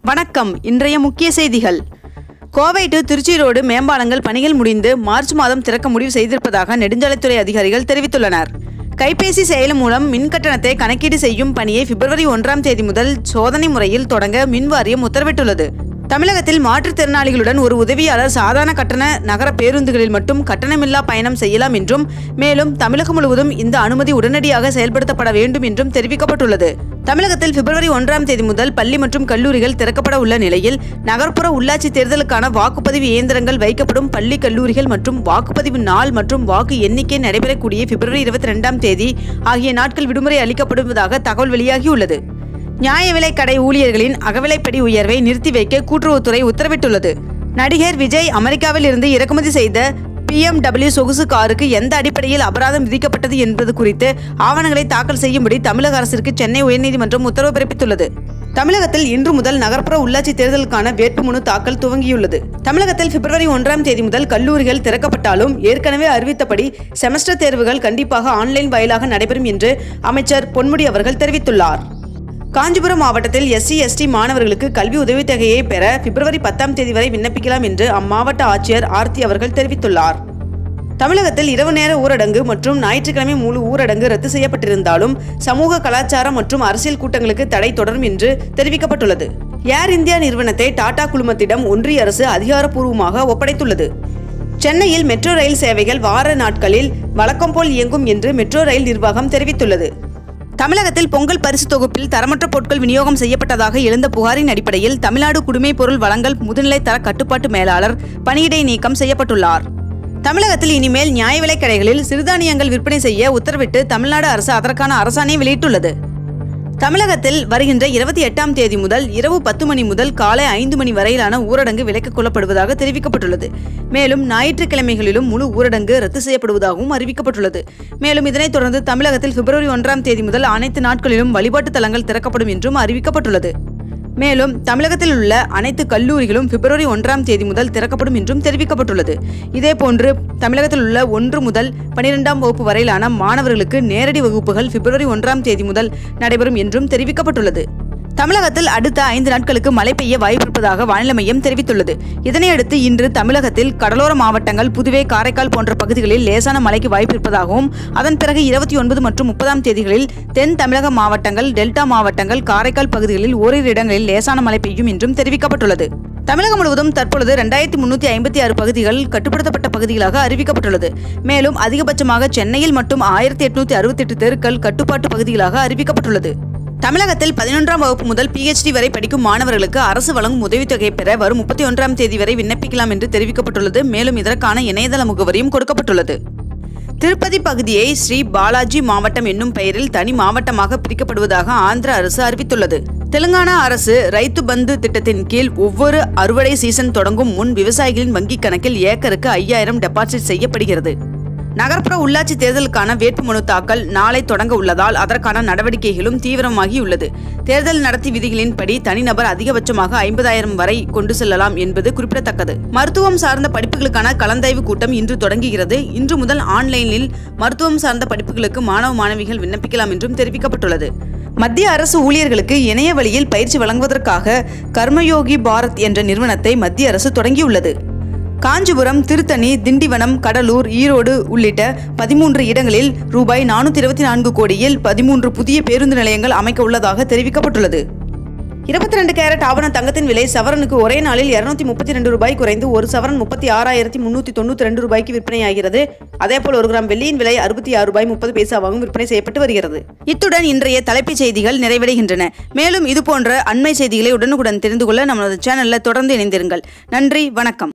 வணக்கம் இன்றைய முக்கிய செய்திகள் கோவை டு திருச்சி ரோடு மேம்பாலங்கள் பணிகள் முடிந்து மார்ச் மாதம் திறக்க முடிவு செய்திருப்பதாக நெடுஞ்சாலைத்துறை அதிகாரிகள் தெரிவித்துள்ளனர் கைபேசி செயலி மூலம் மின் கட்டணத்தை கணக்கீடு செய்யும் பணியை பிப்ரவரி ஒன்றாம் தேதி முதல் சோதனை முறையில் தொடங்க மின் வாரியம் உத்தரவிட்டுள்ளது தமிழகத்தில் மாற்றுத்திறனாளிகளுடன் ஒரு உதவியாளர் சாதாரண கட்டண நகர பேருந்துகளில் மட்டும் கட்டணமில்லா பயணம் செய்யலாம் என்றும் மேலும் தமிழகம் முழுவதும் இந்த அனுமதி உடனடியாக செயல்படுத்தப்பட வேண்டும் என்றும் தெரிவிக்கப்பட்டுள்ளது தமிழகத்தில் பிப்ரவரி ஒன்றாம் தேதி முதல் பள்ளி மற்றும் கல்லூரிகள் திறக்கப்பட உள்ள நிலையில் நகர்ப்புற உள்ளாட்சி தேர்தலுக்கான வாக்குப்பதிவு இயந்திரங்கள் வைக்கப்படும் பள்ளி கல்லூரிகள் மற்றும் வாக்குப்பதிவு நாள் மற்றும் வாக்கு எண்ணிக்கை நடைபெறக்கூடிய பிப்ரவரி இருபத்தி ரெண்டாம் தேதி ஆகிய நாட்கள் விடுமுறை அளிக்கப்படுவதாக தகவல் வெளியாகியுள்ளது நியாய விலைக் கடை ஊழியர்களின் அகவிலைப்படி உயர்வை நிறுத்தி வைக்க கூட்டுறவுத்துறை உத்தரவிட்டுள்ளது நடிகர் விஜய் அமெரிக்காவில் இருந்து இறக்குமதி செய்த பிஎம்டபிள்யூ சொகுசு காருக்கு எந்த அடிப்படையில் அபராதம் விதிக்கப்பட்டது என்பது குறித்து ஆவணங்களை தாக்கல் செய்யும்படி தமிழக அரசிற்கு சென்னை உயர்நீதிமன்றம் உத்தரவு பிறப்பித்துள்ளது தமிழகத்தில் இன்று முதல் நகர்ப்புற உள்ளாட்சி தேர்தலுக்கான வேட்புமனு தாக்கல் துவங்கியுள்ளது தமிழகத்தில் பிப்ரவரி ஒன்றாம் தேதி முதல் கல்லூரிகள் திறக்கப்பட்டாலும் ஏற்கனவே அறிவித்தபடி செமஸ்டர் தேர்வுகள் கண்டிப்பாக ஆன்லைன் வாயிலாக நடைபெறும் என்று அமைச்சர் பொன்முடி அவர்கள் தெரிவித்துள்ளார் காஞ்சிபுரம் மாவட்டத்தில் எஸ்சி எஸ்டி மாணவர்களுக்கு கல்வி உதவித்தொகையை பெற பிப்ரவரி பத்தாம் தேதி வரை விண்ணப்பிக்கலாம் என்று அம்மாவட்ட ஆட்சியர் ஆர்த்தி அவர்கள் தெரிவித்துள்ளார் தமிழகத்தில் இரவு நேர ஊரடங்கு மற்றும் ஞாயிற்றுக்கிழமை முழு ஊரடங்கு ரத்து செய்யப்பட்டிருந்தாலும் சமூக கலாச்சாரம் மற்றும் அரசியல் கூட்டங்களுக்கு தடை தொடரும் என்று தெரிவிக்கப்பட்டுள்ளது ஏர் இந்தியா நிறுவனத்தை டாடா குழுமத்திடம் ஒன்றிய அரசு அதிகாரப்பூர்வமாக ஒப்படைத்துள்ளது சென்னையில் மெட்ரோ ரயில் சேவைகள் வார நாட்களில் வழக்கம் போல் இயங்கும் என்று மெட்ரோ ரயில் நிர்வாகம் தெரிவித்துள்ளது தமிழகத்தில் பொங்கல் பரிசு தொகுப்பில் தரமற்ற பொருட்கள் விநியோகம் செய்யப்பட்டதாக எழுந்த புகாரின் அடிப்படையில் தமிழ்நாடு குடிமைப் பொருள் வழங்கல் முதுநிலை தர கட்டுப்பாட்டு மேலாளர் பணியிடை நீக்கம் செய்யப்பட்டுள்ளார் தமிழகத்தில் இனிமேல் நியாய விலைக் கடைகளில் சிறுதானியங்கள் விற்பனை செய்ய உத்தரவிட்டு தமிழ்நாடு அரசு அதற்கான அரசாணை வெளியிட்டுள்ளது தமிழகத்தில் வருகின்ற இருபத்தி எட்டாம் தேதி முதல் இரவு பத்து மணி முதல் காலை ஐந்து மணி வரையிலான ஊரடங்கு விலக்கிக் கொள்ளப்படுவதாக தெரிவிக்கப்பட்டுள்ளது மேலும் ஞாயிற்றுக்கிழமைகளிலும் முழு ஊரடங்கு ரத்து செய்யப்படுவதாகவும் அறிவிக்கப்பட்டுள்ளது மேலும் இதனைத் தொடர்ந்து தமிழகத்தில் பிப்ரவரி ஒன்றாம் தேதி முதல் அனைத்து நாட்களிலும் வழிபாட்டு தலங்கள் திறக்கப்படும் என்றும் அறிவிக்கப்பட்டுள்ளது மேலும் தமிழகத்தில் உள்ள அனைத்து கல்லூரிகளும் பிப்ரவரி ஒன்றாம் தேதி முதல் திறக்கப்படும் என்றும் தெரிவிக்கப்பட்டுள்ளது இதேபோன்று தமிழகத்தில் உள்ள ஒன்று முதல் பனிரெண்டாம் வகுப்பு வரையிலான மாணவர்களுக்கு நேரடி வகுப்புகள் பிப்ரவரி ஒன்றாம் தேதி முதல் நடைபெறும் என்றும் தெரிவிக்கப்பட்டுள்ளது தமிழகத்தில் அடுத்த ஐந்து நாட்களுக்கு மழை பெய்ய வாய்ப்பிருப்பதாக வானிலை மையம் தெரிவித்துள்ளது இதனையடுத்து இன்று தமிழகத்தில் கடலோர மாவட்டங்கள் புதுவை காரைக்கால் போன்ற பகுதிகளில் லேசான மழைக்கு வாய்ப்பிருப்பதாகவும் அதன் பிறகு இருபத்தி ஒன்பது மற்றும் முப்பதாம் தேதிகளில் தென் தமிழக மாவட்டங்கள் டெல்டா மாவட்டங்கள் காரைக்கால் பகுதிகளில் ஓரிரு இடங்களில் லேசான மழை பெய்யும் என்றும் தெரிவிக்கப்பட்டுள்ளது தமிழகம் முழுவதும் தற்பொழுது ரெண்டாயிரத்தி முன்னூற்றி ஐம்பத்தி ஆறு பகுதிகள் கட்டுப்படுத்தப்பட்ட பகுதிகளாக அறிவிக்கப்பட்டுள்ளது மேலும் அதிகபட்சமாக சென்னையில் மட்டும் ஆயிரத்தி எட்நூத்தி அறுபத்தெட்டு தெருக்கள் கட்டுப்பாட்டு பகுதிகளாக அறிவிக்கப்பட்டுள்ளது தமிழகத்தில் பதினொன்றாம் வகுப்பு முதல் பிஹெச்டி வரை படிக்கும் மாணவர்களுக்கு அரசு வழங்கும் உதவித்தொகை பெற வரும் முப்பத்தி ஒன்றாம் தேதி வரை விண்ணப்பிக்கலாம் என்று தெரிவிக்கப்பட்டுள்ளது மேலும் இதற்கான இணையதள முகவரியும் கொடுக்கப்பட்டுள்ளது திருப்பதி பகுதியை ஸ்ரீ பாலாஜி மாவட்டம் என்னும் பெயரில் தனி மாவட்டமாக பிரிக்கப்படுவதாக ஆந்திர அரசு அறிவித்துள்ளது தெலுங்கானா அரசு ரைத்து பந்து திட்டத்தின் கீழ் ஒவ்வொரு அறுவடை சீசன் தொடங்கும் முன் விவசாயிகளின் வங்கிக் கணக்கில் ஏக்கருக்கு ஐயாயிரம் டெபாசிட் செய்யப்படுகிறது நகர்ப்புற உள்ளாட்சி தேர்தலுக்கான வேட்புமனு தாக்கல் நாளை தொடங்க உள்ளதால் அதற்கான நடவடிக்கைகளும் தீவிரமாகியுள்ளது தேர்தல் நடத்தி விதிகளின்படி தனிநபர் அதிகபட்சமாக ஐம்பதாயிரம் வரை கொண்டு செல்லலாம் என்பது குறிப்பிடத்தக்கது மருத்துவம் சார்ந்த படிப்புகளுக்கான கலந்தாய்வு கூட்டம் இன்று தொடங்குகிறது இன்று முதல் ஆன்லைனில் மருத்துவம் சார்ந்த படிப்புகளுக்கு மாணவ மாணவிகள் விண்ணப்பிக்கலாம் என்றும் தெரிவிக்கப்பட்டுள்ளது மத்திய அரசு ஊழியர்களுக்கு இணைய வழியில் பயிற்சி வழங்குவதற்காக கர்மயோகி பாரத் என்ற நிறுவனத்தை மத்திய அரசு தொடங்கியுள்ளது காஞ்சிபுரம் திருத்தணி திண்டிவனம் கடலூர் ஈரோடு உள்ளிட்ட பதிமூன்று இடங்களில் ரூபாய் நானூற்றி இருபத்தி நான்கு கோடியில் பதிமூன்று புதிய பேருந்து நிலையங்கள் அமைக்க உள்ளதாக தெரிவிக்கப்பட்டுள்ளது இருபத்தி ரெண்டு கேரட் ஆவண தங்கத்தின் விலை சவரனுக்கு ஒரே நாளில் இருநூத்தி முப்பத்தி ரெண்டு ரூபாய் குறைந்து ஒரு சவரன் முப்பத்தி ஆறாயிரத்தி முன்னூத்தி தொண்ணூத்தி ரெண்டு ரூபாய்க்கு விற்பனையாகிறது அதேபோல் ஒரு கிராம் வெள்ளியின் விலை அறுபத்தி ஆறு ரூபாய் முப்பது பைசாவாகவும் விற்பனை செய்யப்பட்டு வருகிறது இத்துடன் இன்றைய தலைப்புச் செய்திகள் நிறைவடைகின்றன மேலும் இதுபோன்ற அண்மை செய்திகளை உடனுக்குடன் தெரிந்து கொள்ள நமது சேனலில் தொடர்ந்து இணைந்திருங்கள் நன்றி வணக்கம்